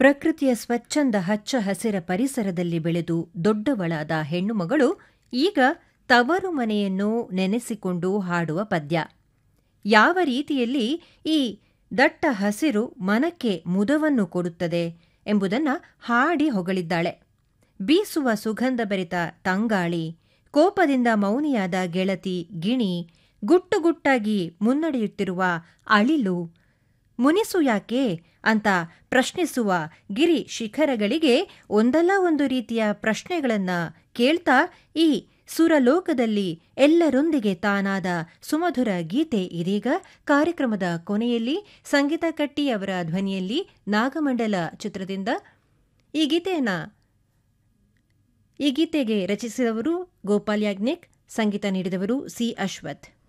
ಪ್ರಕೃತಿಯ ಸ್ವಚ್ಛಂದ ಹಚ್ಚ ಹಸಿರ ಪರಿಸರದಲ್ಲಿ ಬೆಳೆದು ದೊಡ್ಡವಳಾದ ಹೆಣ್ಣುಮಗಳು ಈಗ ತವರು ಮನೆಯನ್ನು ನೆನೆಸಿಕೊಂಡು ಹಾಡುವ ಪದ್ಯ ಯಾವ ರೀತಿಯಲ್ಲಿ ಈ ದಟ್ಟ ಹಸಿರು ಮನಕ್ಕೆ ಮುದವನ್ನು ಕೊಡುತ್ತದೆ ಎಂಬುದನ್ನು ಹಾಡಿ ಹೊಗಳಿದ್ದಾಳೆ ಬೀಸುವ ಸುಗಂಧ ಬೆರೆತ ತಂಗಾಳಿ ಕೋಪದಿಂದ ಮೌನಿಯಾದ ಗೆಳತಿ ಗಿಣಿ ಗುಟ್ಟುಗುಟ್ಟಾಗಿ ಮುನ್ನಡೆಯುತ್ತಿರುವ ಅಳಿಲು ಮುನಿಸು ಯಾಕೆ ಅಂತ ಪ್ರಶ್ನಿಸುವ ಗಿರಿ ಶಿಖರಗಳಿಗೆ ಒಂದಲ್ಲ ಒಂದು ರೀತಿಯ ಪ್ರಶ್ನೆಗಳನ್ನ ಕೇಳ್ತಾ ಈ ಸುರಲೋಕದಲ್ಲಿ ಎಲ್ಲರೊಂದಿಗೆ ತಾನಾದ ಸುಮಧುರ ಗೀತೆ ಇದೀಗ ಕಾರ್ಯಕ್ರಮದ ಕೊನೆಯಲ್ಲಿ ಸಂಗೀತ ಕಟ್ಟಿ ಅವರ ಧ್ವನಿಯಲ್ಲಿ ನಾಗಮಂಡಲ ಚಿತ್ರದಿಂದ ಈ ಗೀತೆಯನ್ನ ಈ ಗೀತೆಗೆ ರಚಿಸಿದವರು ಗೋಪಾಲ್ ಯಾಜ್ಞಿಕ್ ಸಂಗೀತ ನೀಡಿದವರು ಸಿ ಅಶ್ವಥ್